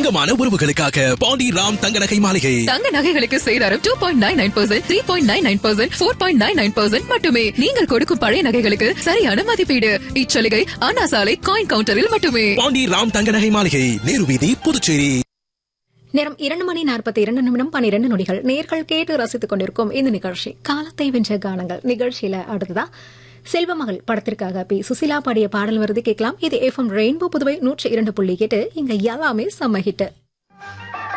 தங்கமான உறவுகளுக்காக பாண்டி ராம் தங்க நகை மாளிகை தங்க நகைகளுக்கு சேதாரம் two point nine nine percent three point nine nine percent four point nine nine percent மட்டுமே நீங்கள் கொடுக்கும் பழைய நகைகளுக்கு சரியான மதிப்பீடு இச்சலுகை அண்ணா சாலை காயின் கவுண்டரில் மட்டுமே பாண்டி ராம் தங்க நகை மாளிகை நேரு வீதி புதுச்சேரி நேரம் இரண்டு மணி நாற்பத்தி இரண்டு நிமிடம் பன்னிரண்டு நொடிகள் நேர்கள் கேட்டு ரசித்துக் கொண்டிருக்கும் இந்த நிகழ்ச்சி காலத்தை வென்ற கானங்கள் நிகழ்ச்சியில அடுத்ததா செல்வமகள் படத்திற்காக பி சுசிலா பாடிய பாடல் வருது கேட்கலாம் இது எஃப்எம் ரெயின்போ புதுவை நூற்றி இரண்டு புள்ளி எட்டு இங்க எல்லாமே செம்ம ஹிட்